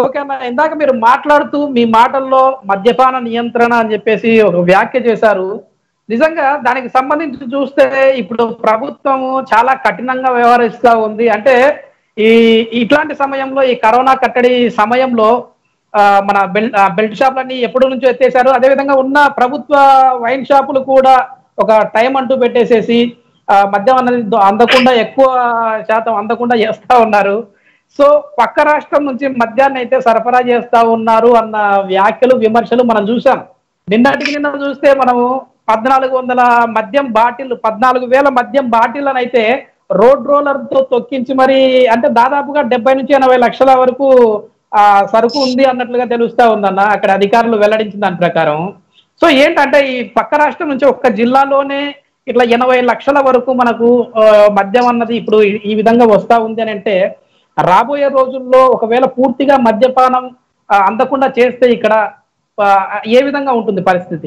Okay అన్న ఇందాక మీరు మాట్లాడుతూ మీ మాటల్లో మద్యపాన నియంత్రణ అని చెప్పేసి ఒక వ్యాఖ్య చేశారు నిజంగా దానికి సంబంధించి చూస్తే ఇప్పుడు ప్రభుత్వము చాలా కఠినంగా వ్యవహరిస్తూ ఉంది అంటే ఈ ఇట్లాంటి సమయంలో ఈ కరోనా కట్టడి సమయంలో ఆ, మన బెల్ట్ బెల్ట్ షాపులన్నీ ఎప్పటి నుంచో ఎత్తేసారు అదేవిధంగా ఉన్న ప్రభుత్వ వైన్ షాపులు కూడా ఒక టైం అంటూ పెట్టేసేసి ఆ, మద్యం అన్నది దొ- అందకుండా ఎక్కువ శాతం అందకుండా చేస్తా ఉన్నారు సో పక్క రాష్ట్రం నుంచి మద్యాన్ని అయితే సరఫరా చేస్తా ఉన్నారు అన్న వ్యాఖ్యలు విమర్శలు మనం చూసాం నిన్నటికి నిన్న చూస్తే మనము పద్నాలుగు వందల మద్యం బాటిల్ పద్నాలుగు వేల మద్యం బాటిల్ అయితే రోడ్ రోలర్ తో తొక్కించి మరి అంటే దాదాపుగా డెబ్బై నుంచి ఎనభై లక్షల వరకు ఆ సరుకు ఉంది అన్నట్లుగా తెలుస్తా ఉందన్న అక్కడ అధికారులు వెల్లడించిన దాని ప్రకారం సో ఏంటంటే ఈ పక్క రాష్ట్రం నుంచి ఒక్క జిల్లాలోనే ఇట్లా ఎనభై లక్షల వరకు మనకు ఆ, మద్యం అన్నది ఇప్పుడు ఈ- ఈ విధంగా వస్తా ఉంది అని అంటే రాబోయే రోజుల్లో ఒకవేళ పూర్తిగా మద్యపానం ఆ, అందకుండా చేస్తే ఇక్కడ ఆ, ఏ విధంగా ఉంటుంది పరిస్థితి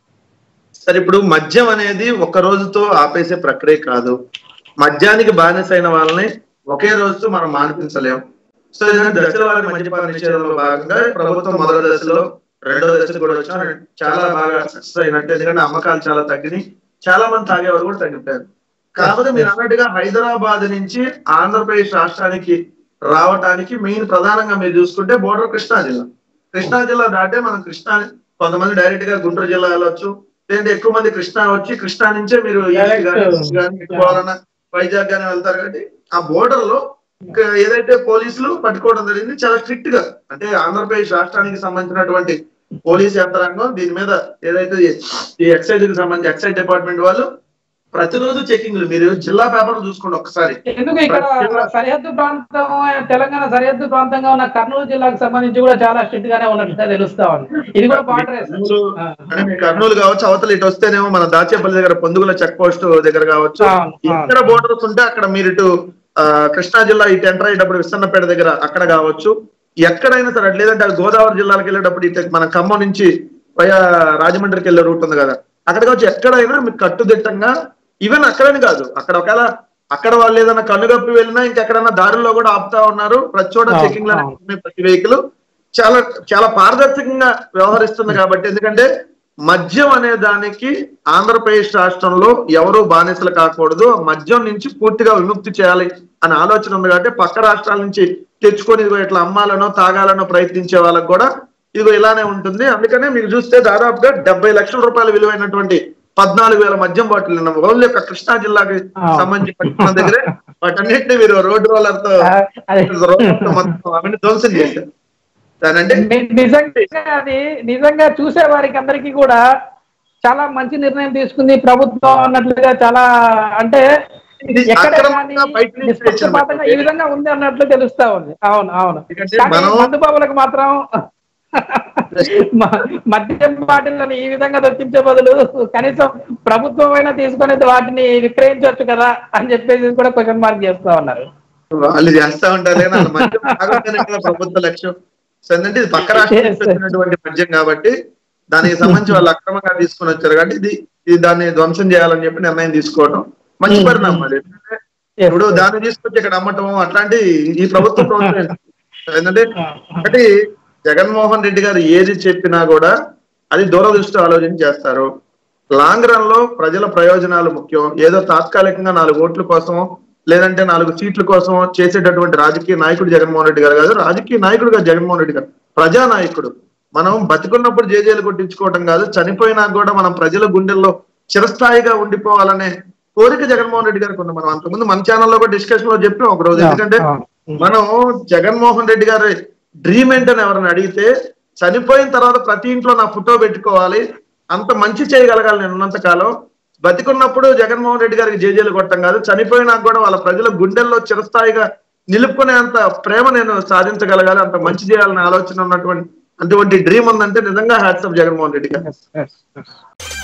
సరే ఇప్పుడు మద్యం అనేది ఒక రోజుతో ఆపేసే ప్రక్రియ కాదు మద్యానికి బానిసైన వాళ్ళని ఒకే రోజుతో మనం మానిపించలేం సో ఏంటంటే దశల వారి మద్యపాన నిషేధంలో భాగంగా ప్రభుత్వం మొదటి దశలో రెండో దశలు కూడా వచ్చిన చాలా బాగా సక్సెస్ అయినట్టు ఎందుకంటే అమ్మకాలు చాలా తగ్గినాయి చాలా మంది తాగేవారు కూడా తగ్గిపోయారు కాకపోతే మీరు అన్నట్టుగా హైదరాబాద్ నుంచి ఆంధ్రప్రదేశ్ రాష్ట్రానికి రావటానికి మెయిన్ ప్రధానంగా మీరు చూసుకుంటే బోర్డర్ కృష్ణా జిల్లా కృష్ణా జిల్లా దాటే మనం కృష్ణా కొంతమంది డైరెక్ట్ గా గుంటూరు జిల్లా వెళ్ళొచ్చు లేదంటే ఎక్కువ మంది కృష్ణా వచ్చి కృష్ణా నుంచే మీరు ఏపీ Direct. గానీ, ఎస్ గానీ ఎటు పోవాలన్నా వైజాగ్ గానీ వెళ్తారు కాబట్టి ఆ బోర్డర్ లో ఇంకా ఏదైతే పోలీసులు పట్టుకోవడం జరిగింది చాలా స్ట్రిక్ట్ గా అంటే ఆంధ్రప్రదేశ్ రాష్ట్రానికి సంబంధించినటువంటి పోలీస్ యంత్రాంగం దీని మీద ఏదైతే ఈ ఎక్సైజ్ కి సంబంధించి ఎక్సైజ్ డిపార్ట్మెంట్ వాళ్ళు ప్రతిరోజు చెకింగ్లు మీరు జిల్లా పేపర్ చూసుకోండి ఒక్కసారి ఎందుకు ఇక్కడ సరిహద్దు ప్రాంతం తెలంగాణ సరిహద్దు ప్రాంతంగా ఉన్న కర్నూలు జిల్లాకు సంబంధించి కూడా చాలా స్ట్రిక్ట్ గానే ఉన్నట్టుగా తెలుస్తా ఉంది ఇది కూడా బార్డర్ కర్నూలు అంటే మీకు కర్నూలు కావచ్చు అవతల ఇటు వస్తేనేమో మన దాచేపల్లి దగ్గర పొందుగుల చెక్ పోస్ట్ దగ్గర కావచ్చు అవును, అవును. ఎక్కడ బోర్డర్స్ ఉంటే అక్కడ మీరు ఇటు ఆ, కృష్ణా జిల్లా ఇటు ఎంటర్ అయ్యేటప్పుడు విస్తన్నపేట దగ్గర అక్కడ కావచ్చు ఎక్కడైనా సరే లేదంటే అది గోదావరి జిల్లాలకు వెళ్ళేటప్పుడు ఇటు మన ఖమ్మం నుంచి వయా రాజమండ్రికి వెళ్ళే రూట్ ఉంది కదా అక్కడ కావచ్చు ఎక్కడైనా మీకు కట్టుదిట్టంగా ఈవెన్ అక్కడని కాదు అక్కడ ఒకవేళ అక్కడ వాళ్ళు ఏదైనా కన్నుగప్పి వెళ్ళినా ఇంకెక్కడైనా దారుల్లో కూడా ఆపుతా ఉన్నారు ప్రతి చోట అవును, చెకింగ్ అవును. ప్రతి వెహికల్ చాలా చాలా పారదర్శకంగా వ్యవహరిస్తుంది కాబట్టి ఎందుకంటే మద్యం అనే దానికి ఆంధ్రప్రదేశ్ రాష్ట్రంలో ఎవరు బానిసలు కాకూడదు ఆ మద్యం నుంచి పూర్తిగా విముక్తి చేయాలి అనే ఆలోచన ఉంది కాబట్టి పక్క రాష్ట్రాల నుంచి తెచ్చుకొని ఇదిగో ఇట్లా అమ్మాలనో తాగాలనో ప్రయత్నించే వాళ్ళకి కూడా ఇదిగో ఇలానే ఉంటుంది అందుకనే మీకు చూస్తే దాదాపుగా డెబ్బై లక్షల రూపాయల విలువైనటువంటి పద్నాలుగు వేల మద్యం బాటిల్ ఉన్నాయి ఓన్లీ ఒక కృష్ణా జిల్లాకి ఆ. సంబంధించి పట్టుకున్న దగ్గరే వాటన్నిటిని మీరు రోడ్డు రోలర్ తో అదే రోడ్డు మొత్తం అవన్నీ ధ్వంసం చేశారు దానంటే ని- నిజంగా అది నిజంగా చూసే వారికి అందరికీ కూడా చాలా మంచి నిర్ణయం తీసుకుంది ప్రభుత్వం అన్నట్లుగా చాలా అంటే ఇది ఎక్కడ అక్రమంగా కానీ బయట నుంచి నిష్పక్షపాతంగా ఈ విధంగా ఉంది అన్నట్లు తెలుస్తా ఉంది అవును అవును ఎందుకంటే కానీ మనం- మందు బాబులకు మాత్రం మ- మద్యం బాటిల్ని ఈ విధంగా దొరికించే బదులు కనీసం ప్రభుత్వం అయినా తీసుకొని వాటిని విక్రయించవచ్చు కదా అని చెప్పేసి కూడా క్వశ్చన్ మార్క్ చేస్తా ఉన్నారు వాళ్ళు చేస్తా ఉంటారు కానీ వాళ్ళ మద్యం తాగొద్దనే కదా ప్రభుత్వ లక్ష్యం సో ఏంటంటే ఇది పక్క రాష్ట్రం నుంచి వచ్చినటువంటి మద్యం కాబట్టి దానికి సంబంధించి వాళ్ళు అక్రమంగా తీసుకొని వచ్చారు కాబట్టి ఇది ఇది దాన్ని ధ్వంసం చేయాలని చెప్పి నిర్ణయం తీసుకోవడం మంచి పరిణామం అది ఎందుకంటే ఇప్పుడు దాన్ని తీసుకొచ్చి ఇక్కడ అమ్మటం అట్లాంటి ఈ ప్రభుత్వం ప్రోత్సహించదు. ఏంటంటే ఒకటి జగన్మోహన్ రెడ్డి గారు ఏది చెప్పినా కూడా అది దూరదృష్టి ఆలోచన చేస్తారు లాంగ్ రన్ లో ప్రజల ప్రయోజనాలు ముఖ్యం ఏదో తాత్కాలికంగా నాలుగు ఓట్ల కోసమో లేదంటే నాలుగు సీట్ల కోసం చేసేటటువంటి రాజకీయ నాయకుడు జగన్మోహన్ రెడ్డి గారు కాదు రాజకీయ నాయకుడుగా జగన్మోహన్ రెడ్డి గారు ప్రజా నాయకుడు మనం బతికున్నప్పుడు జేజేలు కొట్టించుకోవడం కాదు చనిపోయినా కూడా మనం ప్రజల గుండెల్లో చిరస్థాయిగా ఉండిపోవాలనే కోరిక జగన్మోహన్ రెడ్డి గారికి ఉంది మనం అంతకుముందు మన ఛానల్లో కూడా డిస్కషన్ లో చెప్పాం ఒక రోజు ఎందుకంటే మనం జగన్మోహన్ రెడ్డి గారి డ్రీమ్ ఏంటని ఎవరిని అడిగితే చనిపోయిన తర్వాత ప్రతి ఇంట్లో నా ఫోటో పెట్టుకోవాలి అంత మంచి చేయగలగాలి నేను ఉన్నంత కాలం బతికున్నప్పుడు జగన్మోహన్ రెడ్డి గారికి జేజేలు కొట్టం కాదు చనిపోయినాక కూడా వాళ్ళ ప్రజల గుండెల్లో చిరస్థాయిగా నిలుపుకునేంత ప్రేమ నేను సాధించగలగాలి అంత మంచి చేయాలనే ఆలోచన ఉన్నటువంటి అటువంటి డ్రీమ్ ఉందంటే నిజంగా హ్యాట్స్ ఆఫ్ జగన్మోహన్ రెడ్డి గారు Yes, yes, yes.